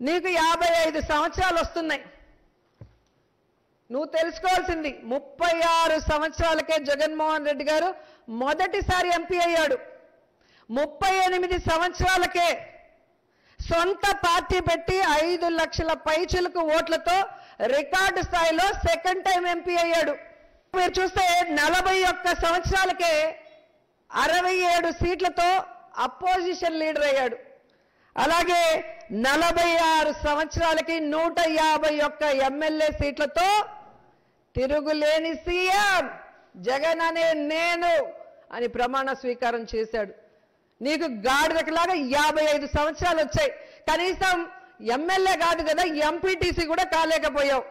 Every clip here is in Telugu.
నీకు యాభై ఐదు సంవత్సరాలు వస్తున్నాయి నువ్వు తెలుసుకోవాల్సింది ముప్పై ఆరు సంవత్సరాలకే జగన్మోహన్ రెడ్డి గారు మొదటిసారి ఎంపీ అయ్యాడు ముప్పై ఎనిమిది సంవత్సరాలకే సొంత పార్టీ పెట్టి ఐదు లక్షల పైచిలకు ఓట్లతో రికార్డు స్థాయిలో సెకండ్ టైం ఎంపీ అయ్యాడు మీరు చూస్తే నలభై ఒక్క సంవత్సరాలకే అరవై ఏడు సీట్లతో అపోజిషన్ లీడర్ అయ్యాడు అలాగే నలభై ఆరు సంవత్సరాలకి నూట యాభై ఒక్క ఎమ్మెల్యే సీట్లతో తిరుగులేని సీఎం జగన్ అనే నేను అని ప్రమాణ స్వీకారం చేశాడు నీకు గాడిదకలాగా యాభై ఐదు సంవత్సరాలు వచ్చాయి కనీసం ఎమ్మెల్యే కాదు కదా ఎంపీటీసీ కూడా కాలేకపోయావు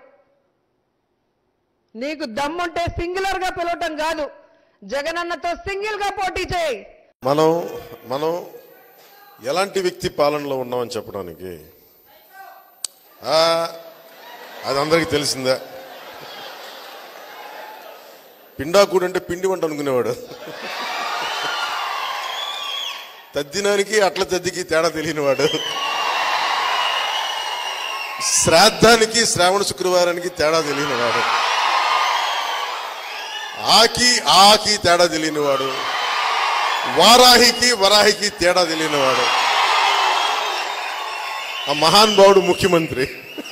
నీకు దమ్ముంటే సింగులర్ గా పిలవటం కాదు జగనన్నతో సింగిల్ గా పోటీ చేయి మనం మనం ఎలాంటి వ్యక్తి పాలనలో ఉన్నామని చెప్పడానికి ఆ, అది అందరికీ తెలిసిందే పిండాకుడు అంటే పిండి వంట అనుకునేవాడు తద్దినానికి అట్ల తద్దికి తేడా తెలియనివాడు శ్రాద్ధానికి శ్రావణ శుక్రవారానికి తేడా తెలియనివాడు ఆకి ఆకి తేడా తెలియనివాడు వారాహికి వరాహికి తేడా తెలియనివాడు ఆ మహానుభావుడు ముఖ్యమంత్రి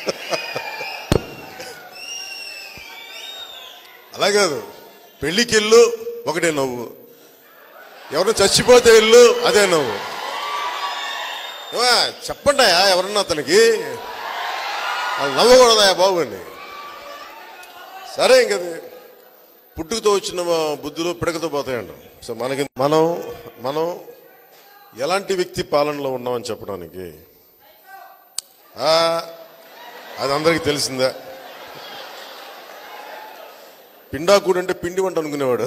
అలా కాదు పెళ్లికి ఇల్లు ఒకటే నవ్వు ఎవరు చచ్చిపోతే ఇల్లు అదే నవ్వు ఏమా, చెప్పండాయా ఎవరన్నా అతనికి వాళ్ళు నవ్వకూడదాయా బాబు అని సరే ఇంకది పుట్టుకతో వచ్చిన మా బుద్ధులు పిడకతో పోతాయండి సో మనకి మనం మనం ఎలాంటి వ్యక్తి పాలనలో ఉన్నామని చెప్పడానికి ఆ, అది అందరికీ తెలిసిందే పిండాకుడు అంటే పిండి వంట అనుకునేవాడు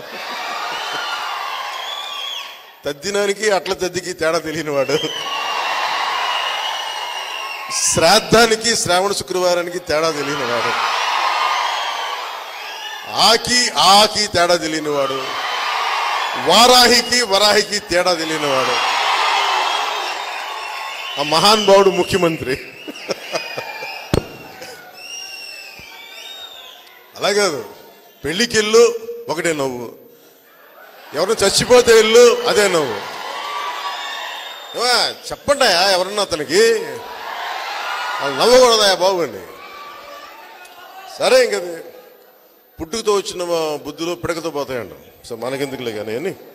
తద్దినానికి అట్ల తద్దికి తేడా తెలియనివాడు శ్రాద్ధానికి శ్రావణ శుక్రవారానికి తేడా తెలియనివాడు ఆకి ఆకి తేడా తెలియనివాడు వారాహికి వరాహికి తేడా తెలియనివాడు ఆ మహానుభావుడు ముఖ్యమంత్రి అలా కాదు పెళ్లికి ఇల్లు ఒకటే నవ్వు ఎవరు చచ్చిపోతే ఇల్లు అదే నవ్వు ఏమా, చెప్పండాయా ఎవరన్నా అతనికి వాళ్ళు నవ్వకూడదాయా బాబు అని సరే ఇంకది పుట్టుకతో వచ్చిన మా బుద్ధులు పిడకతో పోతాయండి సో మనకెందుకులే కానీ అని